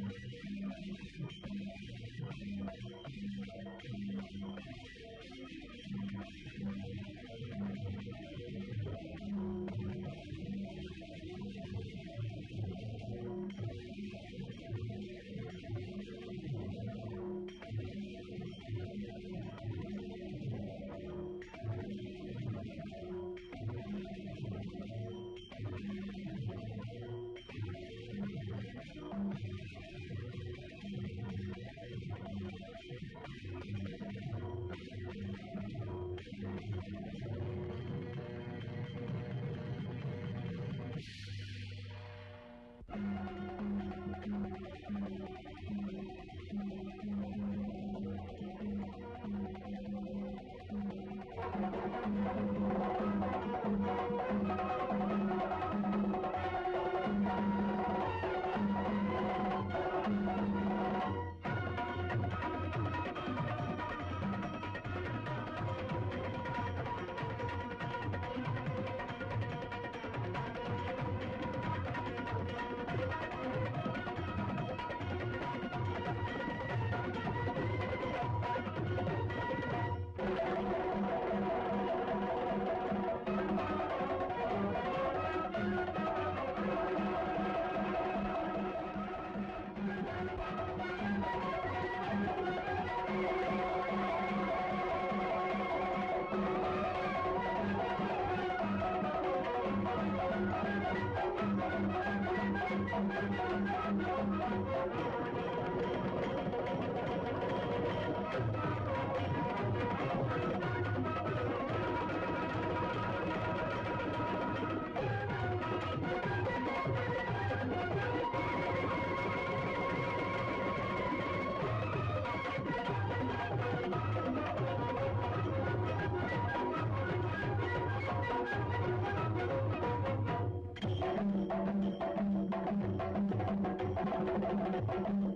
Thank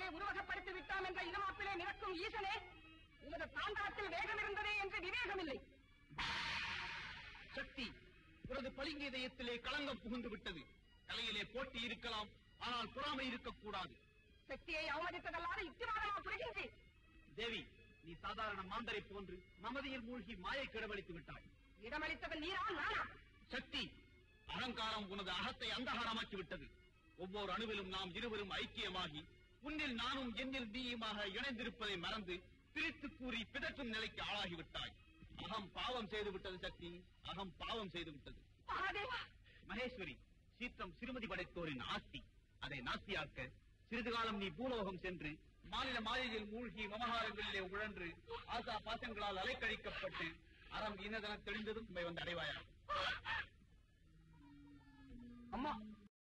உருவகப்படுத்தி விட்டான் என்ற இனமாப்பிலே மிதக்கும் ஈசனே உமது தாண்டவத்தில் வேகம் இருந்ததே என்று விவேகமில்லை சக்தி உனது பளிங்கு இதயத்திலே களங்கம் புகுந்து விட்டது கலையிலே போட்டி இருக்கலாம் ஆனால் பொறாமை இருக்கக்கூடாது சக்தியை அவமதித்ததல்லாத யுக்திவாதமா புரிகின்றேன் தேவி நீ சாதாரண மாந்தரை போன்று மமதியில் மூழ்கி மாயை கிடவழித்து விட்டாய் இடமளித்தவன் நீரா நானா சக்தி அகங்காரம் உனது அகத்தை அந்தகாரமாக்கி விட்டது ஒவ்வொரு அணுவிலும் நாம் இருவரும் ஐக்கியமாகி உன்னில் நானும் என்னில் நீயுமாக இணைந்திருப்பதை மறந்து பிரித்து கூறி பிதற்றும் நிலைக்கு ஆளாகிவிட்டாய் அகம் பாவம் செய்து விட்டது சக்தி அகம் பாவம் செய்து விட்டது மகாதேவா மகேஸ்வரி சீத்தம் சிறுமதி படைத்தோரின் ஆஸ்தி அதை நாஸ்தியாக்க சிறிது காலம் நீ பூலோகம் சென்று மாநில மாயையில் மூழ்கி மமகாரங்களிலே உழன்று ஆசா பாசங்களால் அலைக்கழிக்கப்பட்டு அறம் இனதன தெளிந்ததும் உண்மை வந்து அடைவாயா அம்மா